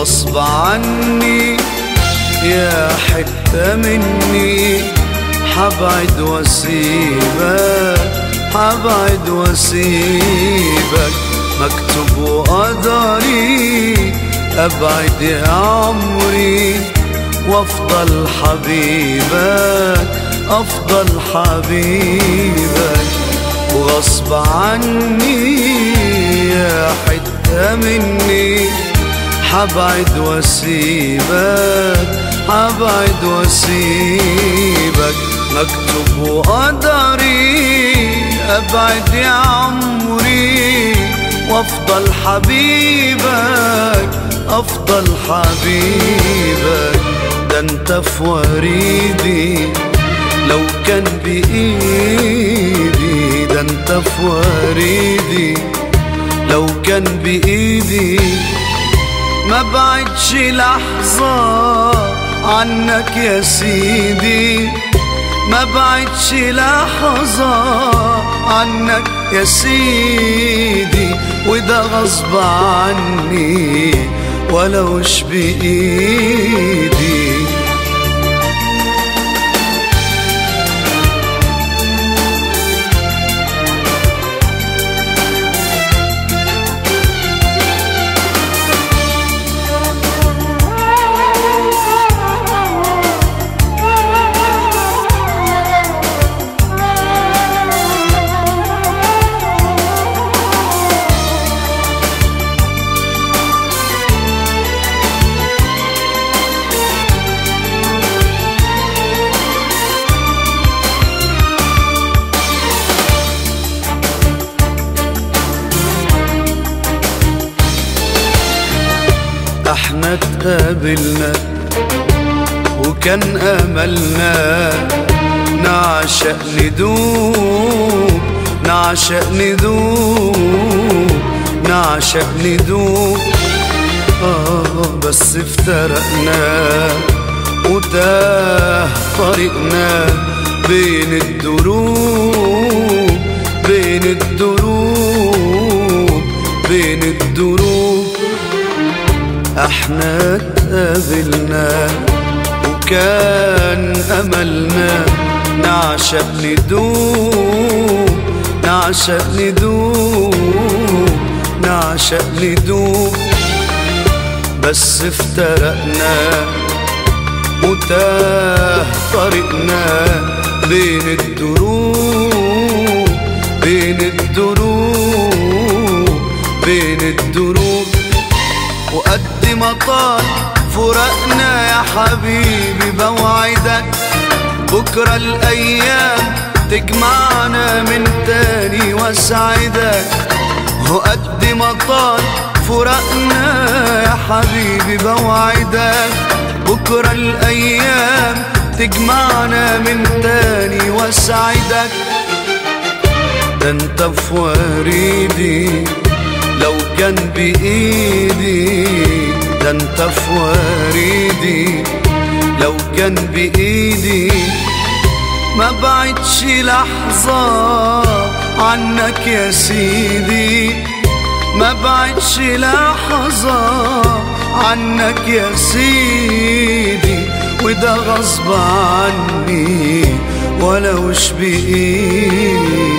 وغصب عني يا حتة مني حبعد واسيبك حبعد واسيبك مكتوب وقدري ابعد يا عمري وافضل حبيبك افضل حبيبك وغصب عني يا حتة مني حبعد واسيبك حبعد واسيبك مكتوب وقدري ابعد يا عمري وافضل حبيبك افضل حبيبك ده انت في وريدي لو كان بايدي ده انت في وريدي لو كان بايدي ما بعدش لحظة عنك يا سيدي ما بعدش لحظة عنك يا سيدي وده غصب عني ولوش بإيدي احنا اتقابلنا وكان املنا نعشق ندوب نعشق ندوب نعشق ندوب آه بس افترقنا وتاه طريقنا بين الدروب بين الدروب بين الدروب احنا اتقابلنا وكان املنا نعشق ندوب نعشق ندوب نعشق ندوب بس افترقنا وتاه طريقنا بين الدروب بين الدروب بين الدروب وقد ما طال فراقنا يا حبيبي بوعدك بكرة الأيام تجمعنا من تاني واسعدك وقد ما طال فراقنا يا حبيبي بوعدك بكرة الأيام تجمعنا من تاني واسعدك ده انت في وريدي لو كان بإيدي ده انت في وريدي لو كان بإيدي ما بعدش لحظة عنك يا سيدي ما بعدش لحظة عنك يا سيدي وده غصب عني ولوش بإيدي